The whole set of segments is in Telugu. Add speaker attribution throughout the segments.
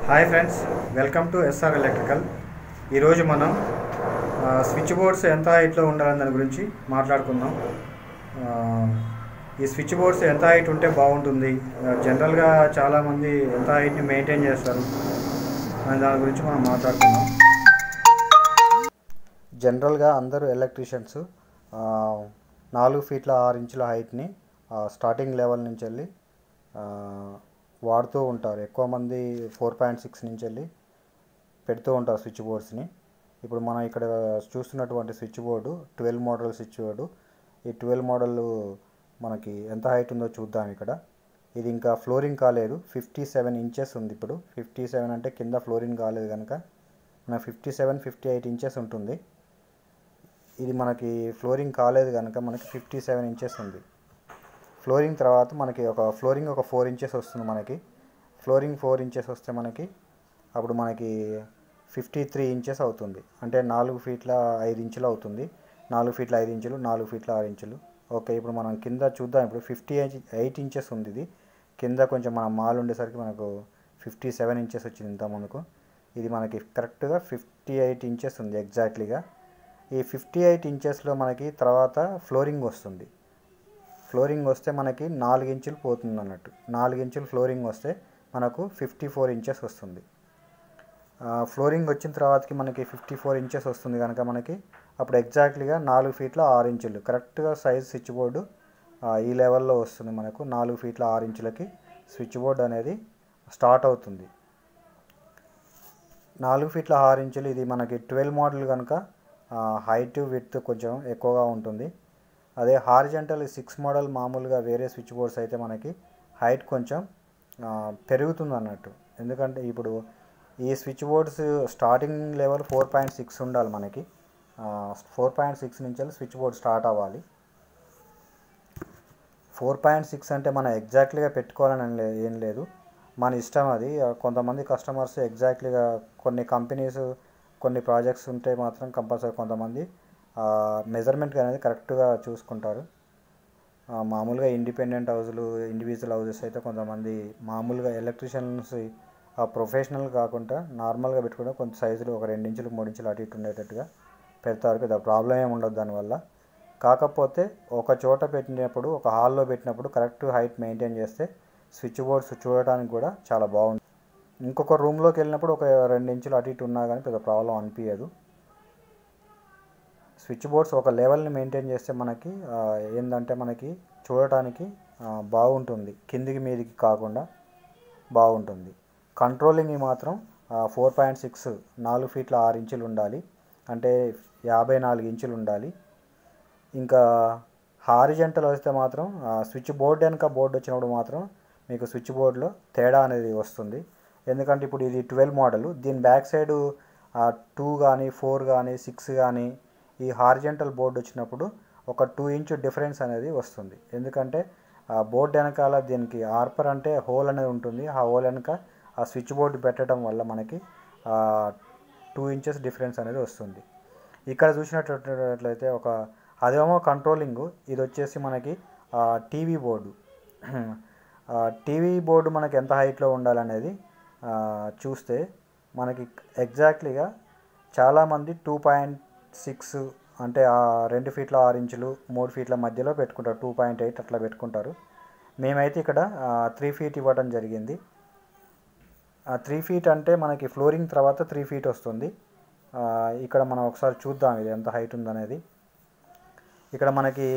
Speaker 1: hi friends welcome to SR electrical ఈరోజు మనం ఆ, స్విచ్ బోర్డ్స్ ఎంత హైట్లో ఉండాలని దాని గురించి మాట్లాడుకుందాం ఆ, ఈ స్విచ్ బోర్డ్స్ ఎంత హైట్ ఉంటే బాగుంటుంది ఆ, జనరల్గా చాలామంది ఎంత హైట్ని మెయింటైన్ చేస్తారు అనే దాని గురించి మనం మాట్లాడుకుందాం జనరల్గా అందరూ ఎలక్ట్రీషియన్స్ నాలుగు ఫీట్ల ఆరు ఇంచుల హైట్ని స్టార్టింగ్ లెవెల్ నుంచి వెళ్ళి ఆ, వాడుతూ ఉంటారు ఎక్కువ మంది ఫోర్ పాయింట్ సిక్స్ నుంచి వెళ్ళి పెడుతూ ఉంటారు స్విచ్ బోర్డ్స్ని ఇప్పుడు మనం ఇక్కడ చూస్తున్నటువంటి switch board twelve model switch board ఈ ట్వెల్వ్ మోడల్ మనకి ఎంత హైట్ ఉందో చూద్దాం ఇక్కడ ఇది ఇంకా ఫ్లోరింగ్ కాలేదు ఫిఫ్టీ సెవెన్ ఇంచెస్ ఉంది ఇప్పుడు ఫిఫ్టీ సెవెన్ అంటే కింద ఫ్లోరింగ్ కాలేదు కనుక మన fifty seven fifty eight inches ఉంటుంది ఇది మనకి ఫ్లోరింగ్ కాలేదు కనుక మనకి ఫిఫ్టీ సెవెన్ ఇంచెస్ ఉంది ఫ్లోరింగ్ తర్వాత మనకి ఒక ఫ్లోరింగ్ ఒక ఫోర్ ఇంచెస్ వస్తుంది మనకి ఫ్లోరింగ్ ఫోర్ ఇంచెస్ వస్తే మనకి అప్పుడు మనకి ఫిఫ్టీ త్రీ ఇంచెస్ అవుతుంది అంటే నాలుగు ఫీట్ల ఐదు ఇంచులు అవుతుంది నాలుగు ఫీట్ల ఐదు ఇంచులు నాలుగు ఫీట్ల ఆరు ఇంచులు ఓకే ఇప్పుడు మనం కింద చూద్దాం ఇప్పుడు ఫిఫ్టీ ఎయిట్ ఇంచెస్ ఉంది ఇది కింద కొంచెం మన మాల్ ఉండేసరికి మనకు ఫిఫ్టీ సెవెన్ ఇంచెస్ వచ్చింది ఇంత మనకు ఇది మనకి కరెక్ట్గా ఫిఫ్టీ ఎయిట్ ఇంచెస్ ఉంది ఎగ్జాక్ట్లీగా ఈ ఫిఫ్టీ ఎయిట్ ఇంచెస్లో మనకి తర్వాత ఫ్లోరింగ్ వస్తుంది ఫ్లోరింగ్ వస్తే మనకి నాలుగు ఇంచులు పోతుంది అన్నట్టు నాలుగు ఇంచులు ఫ్లోరింగ్ వస్తే మనకు ఫిఫ్టీ ఫోర్ ఇంచెస్ వస్తుంది ఆ, ఫ్లోరింగ్ వచ్చిన తర్వాతకి మనకి ఫిఫ్టీ ఫోర్ ఇంచెస్ వస్తుంది కనుక మనకి అప్పుడు ఎగ్జాక్ట్లీగా నాలుగు ఫీట్ల ఆరు ఇంచులు కరెక్ట్గా సైజ్ స్విచ్ బోర్డు ఆ, ఈ లెవెల్లో వస్తుంది మనకు నాలుగు ఫీట్ల ఆరు ఇంచులకి స్విచ్ బోర్డ్ అనేది స్టార్ట్ అవుతుంది నాలుగు ఫీట్ల ఆరు ఇంచులు ఇది మనకి ట్వెల్వ్ మోడల్ కనుక హైట్ విత్ కొంచెం ఎక్కువగా ఉంటుంది అదే హారిజెంటల్ సిక్స్ మోడల్ మామూలుగా వేరే స్విచ్ బోర్డ్స్ అయితే మనకి హైట్ కొంచెం ఆ, పెరుగుతుంది అన్నట్టు ఎందుకంటే ఇప్పుడు ఈ switch boards starting level four point six ఉండాలి మనకి ఫోర్ పాయింట్ సిక్స్ నుంచి స్విచ్ బోర్డ్ స్టార్ట్ అవ్వాలి ఫోర్ పాయింట్ సిక్స్ అంటే మనం ఎగ్జాక్ట్లీగా పెట్టుకోవాలని ఏం లే- ఏం లేదు మన ఇష్టం అది ఆ, కొంతమంది కస్టమర్స్ ఎగ్జాక్ట్లీగా కొన్ని కంపెనీస్ కొన్ని ప్రాజెక్ట్స్ ఉంటే మాత్రం కంపల్సరీ కొంతమంది మెజర్మెంట్ అనేది కరెక్ట్గా చూసుకుంటారు ఆ, మామూలుగా ఇండిపెండెంట్ హౌస్లు ఇండివిజువల్ హౌసెస్ అయితే కొంతమంది మామూలుగా ఎలక్ట్రీషియన్స్ ప్రొఫెషనల్ కాకుండా నార్మల్గా పెట్టుకుంటే కొంత సైజులు ఒక రెండు ఇంచులు మూడు ఇంచులు అటు ఇటు ఉండేటట్టుగా పెడతారు పెద్ద ప్రాబ్లం ఏమి ఉండదు దానివల్ల కాకపోతే ఒక చోట పెట్టినప్పుడు ఒక హాల్లో పెట్టినప్పుడు కరెక్ట్ హైట్ మెయింటైన్ చేస్తే స్విచ్ బోర్డ్స్ చూడటానికి కూడా చాలా బాగుంటుంది ఇంకొక రూమ్లోకి వెళ్ళినప్పుడు ఒక రెండు ఇంచులు అటు ఇటు ఉన్నా కానీ పెద్ద ప్రాబ్లం అనిపించదు స్విచ్ బోర్డ్స్ ఒక లెవెల్ని మెయింటైన్ చేస్తే మనకి ఆ, ఏంటంటే మనకి చూడటానికి ఆ, బాగుంటుంది కిందికి మీదికి కాకుండా బాగుంటుంది కంట్రోలింగ్ మాత్రం ఫోర్ పాయింట్ సిక్స్ నాలుగు ఫీట్ల ఆరు ఇంచులు ఉండాలి అంటే యాభై నాలుగు ఇంచులు ఉండాలి ఇంకా హారిజెంటల్ వస్తే మాత్రం ఆ, స్విచ్ బోర్డ్ వెనక బోర్డు వచ్చినప్పుడు మాత్రం మీకు స్విచ్ బోర్డులో తేడా అనేది వస్తుంది ఎందుకంటే ఇప్పుడు ఇది ట్వెల్వ్ మోడల్ దీని బ్యాక్ సైడ్ టూ కానీ ఫోర్ కానీ సిక్స్ కానీ ఈ హారిజెంటల్ బోర్డు వచ్చినప్పుడు ఒక టూ ఇంచ్ డిఫరెన్స్ అనేది వస్తుంది ఎందుకంటే ఆ బోర్డు వెనకాల దీనికి ఆర్పర్ అంటే హోల్ అనేది ఉంటుంది ఆ హోల్ వెనక ఆ స్విచ్ బోర్డు పెట్టడం వల్ల మనకి టూ ఇంచెస్ డిఫరెన్స్ అనేది వస్తుంది ఇక్కడ చూసినట్లయితే ఒక అదేమో కంట్రోలింగ్ ఇది వచ్చేసి మనకి టీవీ బోర్డు టీవీ బోర్డు మనకి ఎంత హైట్లో ఉండాలనేది ఆ, చూస్తే మనకి ఎగ్జాక్ట్లీగా చాలామంది టూ పాయింట్ సిక్స్ అంటే ఆ రెండు ఫీట్ల ఆరు ఇంచులు మూడు ఫీట్ల మధ్యలో పెట్టుకుంటారు టూ పాయింట్ ఎయిట్ అట్లా పెట్టుకుంటారు మేమైతే ఇక్కడ త్రీ ఫీట్ ఇవ్వడం జరిగింది త్రీ ఫీట్ అంటే మనకి ఫ్లోరింగ్ తర్వాత త్రీ ఫీట్ వస్తుంది ఆ, ఇక్కడ మనం ఒకసారి చూద్దాం ఇది ఎంత హైట్ ఉందనేది ఇక్కడ మనకి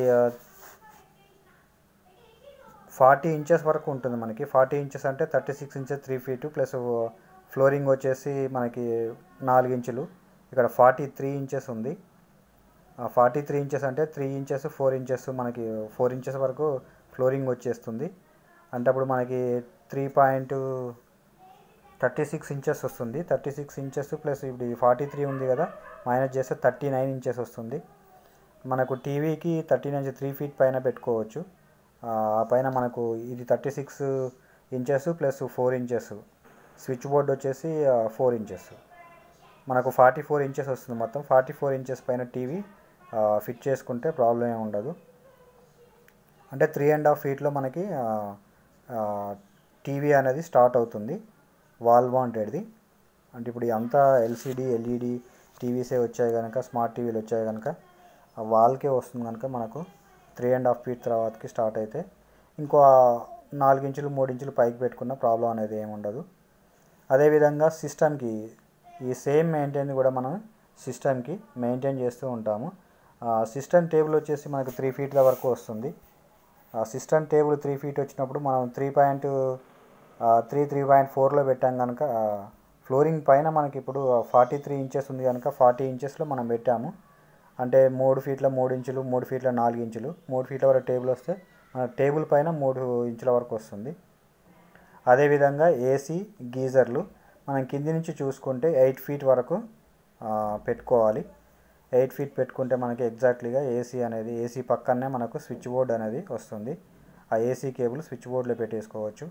Speaker 1: ఫార్టీ ఇంచెస్ వరకు ఉంటుంది మనకి ఫార్టీ ఇంచెస్ అంటే thirty six inches three feet plus flooring వచ్చేసి మనకి నాలుగు ఇంచులు ఇక్కడ ఫార్టీ త్రీ ఇంచెస్ ఉంది ఫార్టీ త్రీ ఇంచెస్ అంటే త్రీ ఇంచెస్ ఫోర్ ఇంచెస్ మనకి ఫోర్ ఇంచెస్ వరకు ఫ్లోరింగ్ వచ్చేస్తుంది అంటే అప్పుడు మనకి three point thirty six inches వస్తుంది థర్టీ సిక్స్ ఇంచెస్ ప్లస్ ఇప్పుడు ఫార్టీ త్రీ ఉంది కదా మైనస్ చేస్తే థర్టీ నైన్ ఇంచెస్ వస్తుంది మనకు టీవీకి థర్టీ నుంచి త్రీ ఫీట్ పైన పెట్టుకోవచ్చు ఆ ఆ పైన మనకు ఇది thirty six inches plus four inches switch board వచ్చేసి ఫోర్ ఇంచెస్ మనకు ఫార్టీ ఫోర్ ఇంచెస్ వస్తుంది మొత్తం ఫార్టీ ఫోర్ ఇంచెస్ పైన టీవీ ఫిట్ చేసుకుంటే ప్రాబ్లం ఏమి ఉండదు అంటే త్రీ అండ్ హాఫ్ ఫీట్లో మనకి టీవీ అనేది స్టార్ట్ అవుతుంది వాల్ వాంటెడ్ది అంటే ఇప్పుడు అంతా ఎల్సిడి ఎల్ఈడి టీవీసే వచ్చాయి కనుక స్మార్ట్ టీవీలు వచ్చాయి కనుక ఆ వాల్కే వస్తుంది కనుక మనకు త్రీ అండ్ హాఫ్ ఫీట్ తర్వాతకి స్టార్ట్ అయితే ఇంకో నాలుగు ఇంచులు మూడు ఇంచులు పైకి పెట్టుకున్న ప్రాబ్లం అనేది ఏమి ఉండదు అదేవిధంగా సిస్టమ్కి ఈ సేమ్ మెయింటైన్ కూడా మనం సిస్టమ్కి మెయింటైన్ చేస్తూ ఉంటాము సిస్టమ్ టేబుల్ వచ్చేసి మనకు త్రీ ఫీట్ల వరకు వస్తుంది ఆ సిస్టమ్ టేబుల్ త్రీ ఫీట్ వచ్చినప్పుడు మనం three point three three point ఫోర్లో పెట్టాం కనుక ఫ్లోరింగ్ పైన మనకి ఇప్పుడు ఫార్టీ త్రీ ఇంచెస్ ఉంది కనుక ఫార్టీ ఇంచెస్లో మనం పెట్టాము అంటే మూడు ఫీట్ల మూడు ఇంచులు మూడు ఫీట్ల నాలుగు ఇంచులు మూడు ఫీట్ల వరకు టేబుల్ వస్తే మన టేబుల్ పైన మూడు ఇంచుల వరకు వస్తుంది అదేవిధంగా ఏసీ గీజర్లు మనం కింది నుంచి చూసుకుంటే ఎయిట్ ఫీట్ వరకు ఆ, పెట్టుకోవాలి ఎయిట్ ఫీట్ పెట్టుకుంటే మనకి ఎగ్జాక్ట్లీగా ఏసీ అనేది ఏసీ పక్కనే మనకు స్విచ్ బోర్డ్ అనేది వస్తుంది ఆ ఏసీ కేబుల్ స్విచ్ బోర్డులో పెట్టేసుకోవచ్చు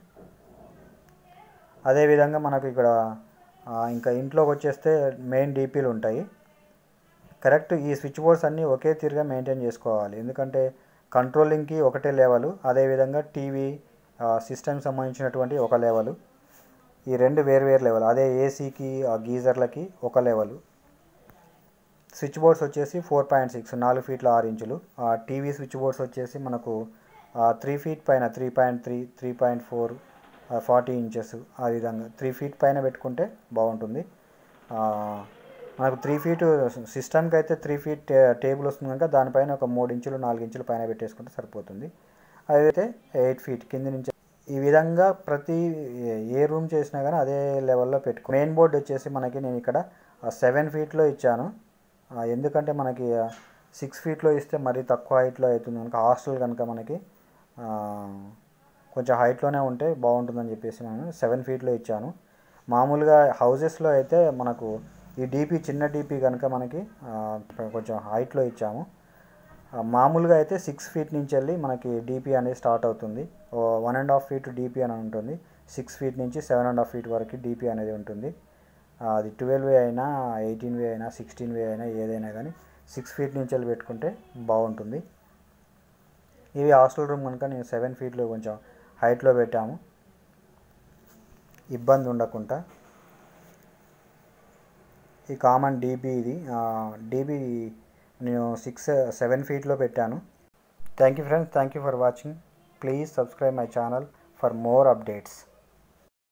Speaker 1: అదేవిధంగా మనకు ఇక్కడ ఆ, ఇంకా ఇంట్లోకి వచ్చేస్తే మెయిన్ డీపీలు ఉంటాయి కరెక్ట్ ఈ స్విచ్ బోర్డ్స్ అన్నీ ఒకే తీరుగా మెయింటైన్ చేసుకోవాలి ఎందుకంటే కంట్రోలింగ్కి ఒకటే లెవెల్ అదేవిధంగా టీవీ సిస్టమ్ సంబంధించినటువంటి ఒక లెవెల్ ఈ రెండు వేరు వేరు లెవెల్ అదే ఏసీకి ఆ గీజర్లకి ఒక లెవెల్ స్విచ్ బోర్డ్స్ వచ్చేసి ఫోర్ పాయింట్ సిక్స్ నాలుగు ఫీట్ల ఆరు ఇంచులు ఆ టీవీ స్విచ్ బోర్డ్స్ వచ్చేసి మనకు త్రీ ఫీట్ పైన three point three three point four forty inches ఆ విధంగా త్రీ ఫీట్ పైన పెట్టుకుంటే బాగుంటుంది ఆ, మనకు త్రీ ఫీట్ సిస్టమ్కి అయితే త్రీ ఫీట్ టే- టేబుల్ వస్తుంది కనుక దానిపైన ఒక మూడు ఇంచులు నాలుగు ఇంచులు పైన పెట్టేసుకుంటే సరిపోతుంది అదైతే ఎయిట్ ఫీట్ కింద నుంచి ఈ విధంగా ప్రతి ఏ- ఏ రూమ్ చేసినా కానీ అదే లెవెల్లో పెట్టుకో మెయిన్ బోర్డ్ వచ్చేసి మనకి నేను ఇక్కడ సెవెన్ ఫీట్లో ఇచ్చాను ఆ, ఎందుకంటే మనకి సిక్స్ ఫీట్లో ఇస్తే మరీ తక్కువ హైట్లో అవుతుంది కనుక హాస్టల్ కనుక మనకి ఆ, కొంచెం హైట్లోనే ఉంటే బాగుంటుందని చెప్పేసి నేను సెవెన్ ఫీట్లో ఇచ్చాను మామూలుగా హౌజెస్లో అయితే మనకు ఈ డీపీ చిన్న డీపీ కనుక మనకి ఆ, కొంచెం హైట్లో ఇచ్చాము ఆ, మామూలుగా అయితే సిక్స్ ఫీట్ నుంచి వెళ్ళి మనకి డీపీ అనేది స్టార్ట్ అవుతుంది one and half feet DP అని ఉంటుంది సిక్స్ ఫీట్ నుంచి సెవెన్ అండ్ హాఫ్ ఫీట్ వరకు డీపీ అనేది ఉంటుంది ఆ, అది ట్వెల్వ్ వే అయినా ఎయిటీన్ వే అయినా సిక్స్టీన్ వే అయినా ఏదైనా కానీ సిక్స్ ఫీట్ నుంచి వెళ్ళి పెట్టుకుంటే బాగుంటుంది ఇవి హాస్టల్ రూమ్ కనుక నేను సెవెన్ ఫీట్లో కొంచెం హైట్లో పెట్టాము ఇబ్బంది ఉండకుండా ఈ కామన్ డీబీ ఇది డీబీ నేను సిక్స్ సెవెన్ ఫీట్లో పెట్టాను thank you friends thank you for watching please subscribe my channel for more updates